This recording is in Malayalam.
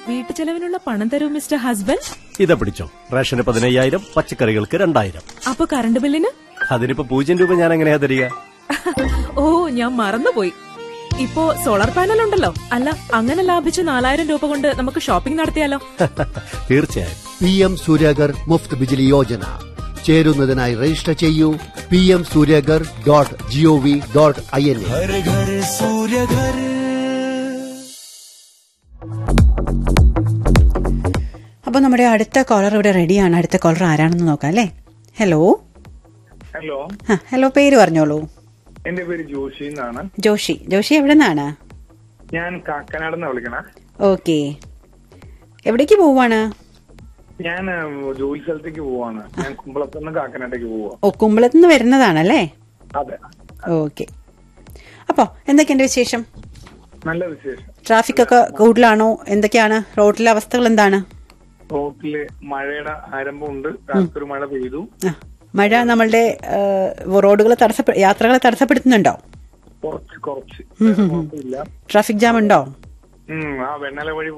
വീട്ടു ചെലവിനുള്ള പണം തരൂ മിസ്റ്റർ ഹസ്ബൻഡ് ഇതാ പിടിച്ചോ റേഷന് പതിനയ്യായിരം പച്ചക്കറികൾക്ക് രണ്ടായിരം അപ്പൊ കറണ്ട് ബില്ലിന് അതിനിപ്പോ പൂജ്യം രൂപ ഞാൻ എങ്ങനെയാ തരിക ഓ ഞാൻ മറന്നുപോയി ഇപ്പോ സോളാർ പാനൽ ഉണ്ടല്ലോ അല്ല അങ്ങനെ ലാഭിച്ച നാലായിരം രൂപ കൊണ്ട് നമുക്ക് ഷോപ്പിംഗ് നടത്തിയാലോ തീർച്ചയായും പി എം സൂര്യഗർ മുഫ്ത് ബിജിലി യോജന ചേരുന്നതിനായി രജിസ്റ്റർ ചെയ്യൂ P M Suryaghar dot GOV dot I N എ घर घर सूर्य घर അപ്പോൾ നമ്മുടെ അടുത്ത കോളർ ഇവിടെ റെഡിയാണ് അടുത്ത കോളർ ആരാണെന്ന് നോക്കാം അല്ലേ ഹലോ ഹലോ ആ ഹലോ പേര് പറഞ്ഞോളൂ എന്റെ പേര് ജോഷി എന്നാണ് ജോഷി ജോഷി എവിടെ നിന്നാണ് ഞാൻ കാക്കനാട് നിന്ന് വിളിക്കണ ഓക്കെ എവിടേക്ക് പോവാണ് ഞാൻ ഏഹ്, ജോലി സ്ഥലത്തേക്ക് പോവാണ് ഞാൻ കുമ്പളത്ത് നിന്ന് കാക്കനാട്ടേക്ക് പോവാ ഓ കുമ്പളത്ത് നിന്ന് വരുന്നതാണല്ലേ അതെ ഓക്കെ അപ്പോൾ എന്തൊക്കെയുണ്ട് വിശേഷം നല്ല വിശേഷം ട്രാഫിക് ഒക്കെ കൂടുതലാണോ എന്തൊക്കെയാണ് റോഡിലെ അവസ്ഥകൾ എന്താണ് റോട്ടില് മഴയുടെ ആരംഭമുണ്ട് രാത്രി ഒരു മഴ പെയ്തു ആ മഴ നമ്മളുടെ റോഡുകൾ തടസ്സപ്പെ യാത്രകളെ തടസ്സപ്പെടുത്തുന്നുണ്ടോ കുറച്ച് കുറച്ച് കുഴപ്പമില്ല ട്രാഫിക് ജാം ഉണ്ടോ ഉം ആ വെണ്ണല വഴി